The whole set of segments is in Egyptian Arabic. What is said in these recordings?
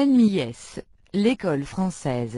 LMIS, l'école française.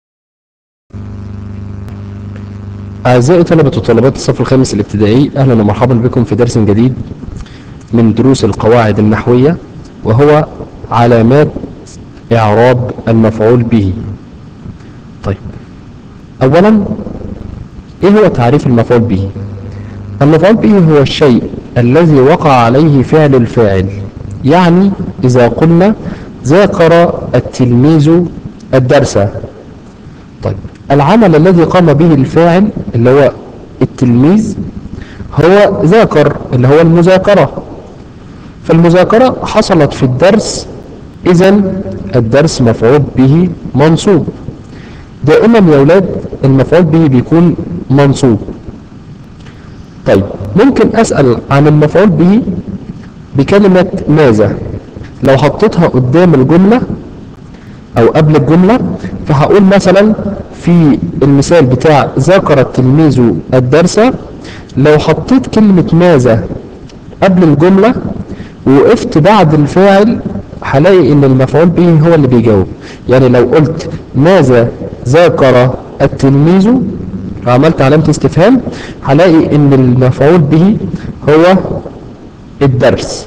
أعزائي طلبة وطالبات الصف الخامس الابتدائي أهلا ومرحبا بكم في درس جديد من دروس القواعد النحوية وهو علامات إعراب المفعول به طيب أولا إيه هو تعريف المفعول به المفعول به هو الشيء الذي وقع عليه فعل الفاعل يعني إذا قلنا ذاكر التلميذ الدرس طيب العمل الذي قام به الفاعل اللي هو التلميذ هو ذاكر اللي هو المذاكرة فالمذاكرة حصلت في الدرس إذا الدرس مفعول به منصوب دائما يا أولاد المفعول به بيكون منصوب طيب ممكن أسأل عن المفعول به بكلمة ماذا لو حطيتها قدام الجملة او قبل الجملة فهقول مثلا في المثال بتاع ذاكر التلميذ الدرس لو حطيت كلمة ماذا قبل الجملة ووقفت بعد الفاعل هلاقي ان المفعول به هو اللي بيجاوب يعني لو قلت ماذا ذاكر التلميذ وعملت علامة استفهام هلاقي ان المفعول به هو الدرس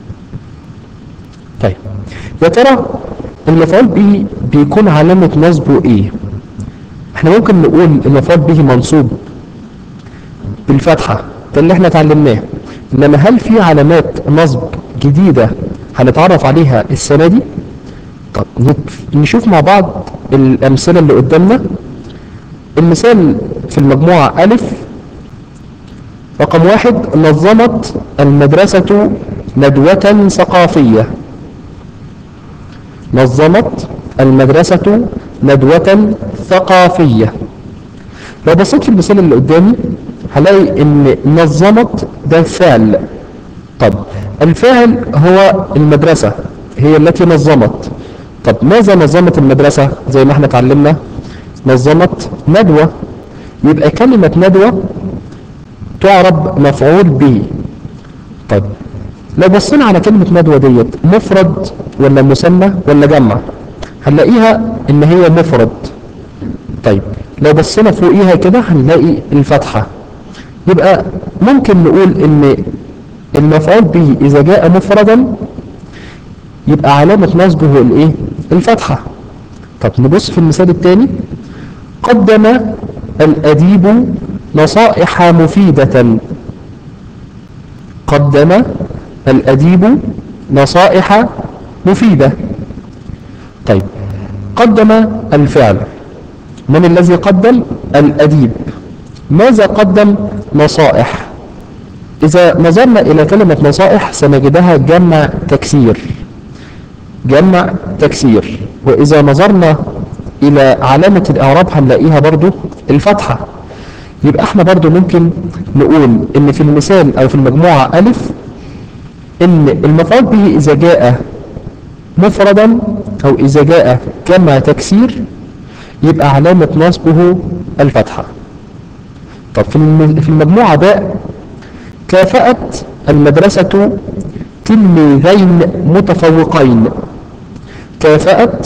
طيب يا ترى المفعول به بيكون علامة نصبه ايه احنا ممكن نقول المفعول به منصوب بالفتحة ده اللي احنا اتعلمناه انما هل في علامات نصب جديدة هنتعرف عليها السنة دي طب نشوف مع بعض الامثلة اللي قدامنا المثال في المجموعة ألف رقم واحد نظمت المدرسة ندوة ثقافية نظمت المدرسة ندوة ثقافية لو بصيت في المثال اللي قدامي هلاقي ان نظمت ده فعل طب الفاعل هو المدرسة هي التي نظمت طب ماذا نظمت المدرسة زي ما احنا اتعلمنا نظمت ندوة يبقى كلمة ندوة تعرب مفعول به طيب لو بصينا على كلمة ندوة ديت مفرد ولا مثنى ولا جمع هنلاقيها ان هي مفرد طيب لو بصينا فوقيها كده هنلاقي الفتحة يبقى ممكن نقول ان المفعول به اذا جاء مفردا يبقى علامة نصبه الايه الفتحة طب نبص في المثال الثاني قدم الأديب نصائح مفيدة قدم الأديب نصائح مفيدة طيب قدم الفعل من الذي قدم الأديب ماذا قدم نصائح إذا نظرنا إلى كلمة نصائح سنجدها جمع تكسير جمع تكسير وإذا نظرنا إلى علامة الإعراب هنلاقيها برضو الفتحة يبقى احنا برضو ممكن نقول ان في المثال او في المجموعة ألف ان المفعول به اذا جاء مفردا او اذا جاء جمع تكسير يبقى علامة نصبه الفتحة طب في المجموعة باء كافأت المدرسة تلميذين متفوقين كافأت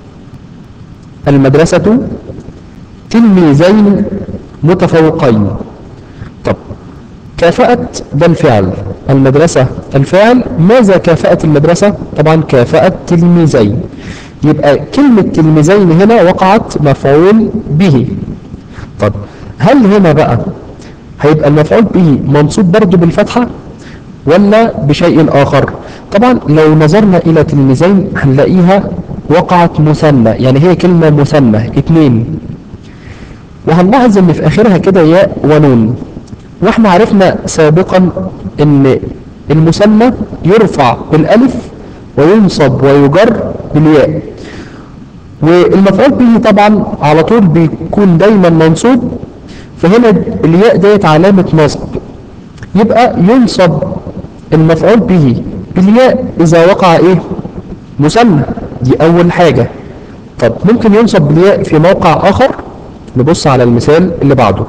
المدرسة تلميذين متفوقين طب كافأت ده الفعل المدرسة الفعل ماذا كافأت المدرسة طبعا كافأت تلميذين يبقى كلمة تلميذين هنا وقعت مفعول به طب هل هنا بقى هيبقى المفعول به منصوب برضو بالفتحة ولا بشيء آخر طبعا لو نظرنا إلى تلميذين هنلاقيها وقعت مثنى يعني هي كلمة مثنى اتنين وهنلاحظ ان في اخرها كده ياء ونون واحنا عرفنا سابقا ان المثنى يرفع بالالف وينصب ويجر بالياء والمفعول به طبعا على طول بيكون دايما منصوب فهنا الياء ديت علامة نصب يبقى ينصب المفعول به بالياء اذا وقع ايه مثنى دي اول حاجة طب ممكن ينصب بالياء في موقع اخر نبص على المثال اللي بعده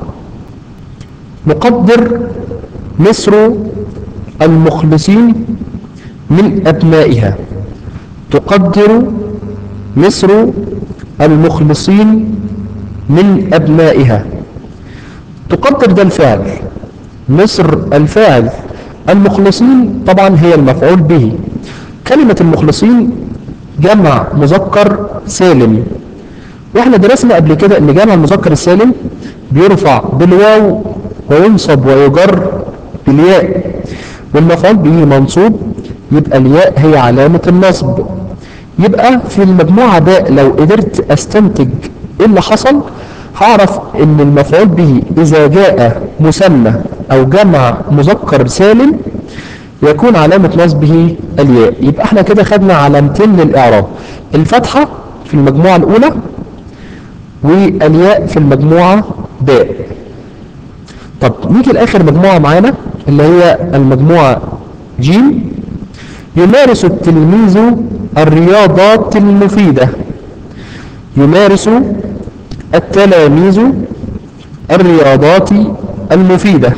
نقدر مصر المخلصين من أبنائها تقدر مصر المخلصين من أبنائها تقدر ده الفعل مصر الفاعل المخلصين طبعا هي المفعول به كلمة المخلصين جمع مذكر سالم واحنا درسنا قبل كده ان جمع المذكر السالم بيرفع بالواو وينصب ويجر بالياء والمفعول به منصوب يبقى الياء هي علامة النصب يبقى في المجموعة باء لو قدرت استنتج ايه اللي حصل هعرف ان المفعول به اذا جاء مثنى او جمع مذكر سالم يكون علامة نصبه الياء يبقى احنا كده خدنا علامتين للاعراب الفتحة في المجموعة الاولى والياء في المجموعة باء طب نيجي لاخر مجموعة معانا اللي هي المجموعة جيم يمارس التلميذ الرياضات المفيدة يمارس التلاميذ الرياضات المفيدة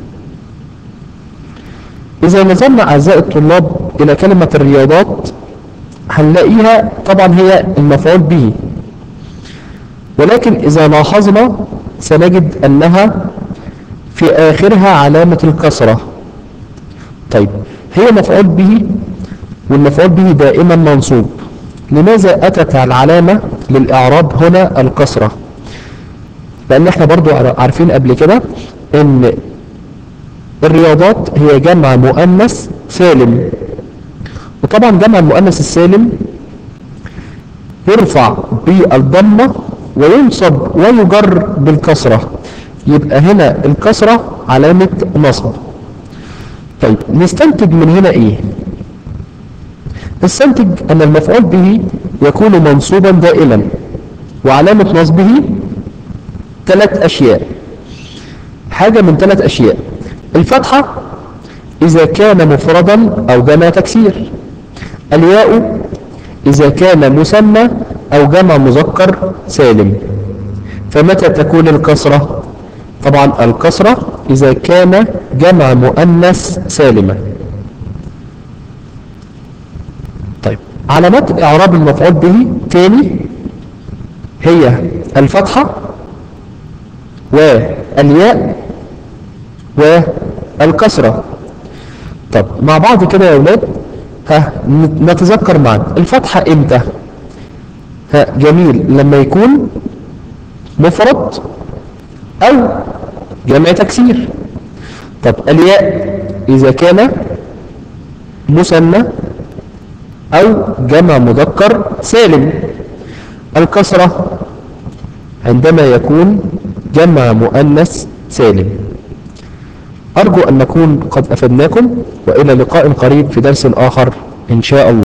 إذا نظرنا أعزائي الطلاب إلى كلمة الرياضات هنلاقيها طبعا هي المفعول به ولكن إذا لاحظنا سنجد أنها في آخرها علامة الكسرة طيب هي مفعول به والمفعول به دائما منصوب لماذا أتت العلامة للإعراب هنا الكسرة لأن احنا برضو عارفين قبل كده ان الرياضات هي جمع مؤنث سالم وطبعا جمع المؤنث السالم يرفع بالضمة وينصب ويجر بالكسرة يبقى هنا الكسرة علامة نصب طيب نستنتج من هنا ايه نستنتج ان المفعول به يكون منصوبا دائما وعلامة نصبه ثلاث اشياء حاجة من ثلاث اشياء الفتحة اذا كان مفردا او جمع تكسير الياء اذا كان مثنى او جمع مذكر سالم فمتى تكون الكسرة طبعا الكسرة اذا كان جمع مؤنث سالمة طيب علامات اعراب المفعول به تاني هي الفتحة والياء والكسرة طب مع بعض كده يا اولاد ها نتذكر معا الفتحة امتى ها جميل لما يكون مفرد او جمع تكسير طب الياء اذا كان مثنى او جمع مذكر سالم الكسرة عندما يكون جمع مؤنث سالم أرجو أن نكون قد أفدناكم وإلى لقاء قريب في درس آخر إن شاء الله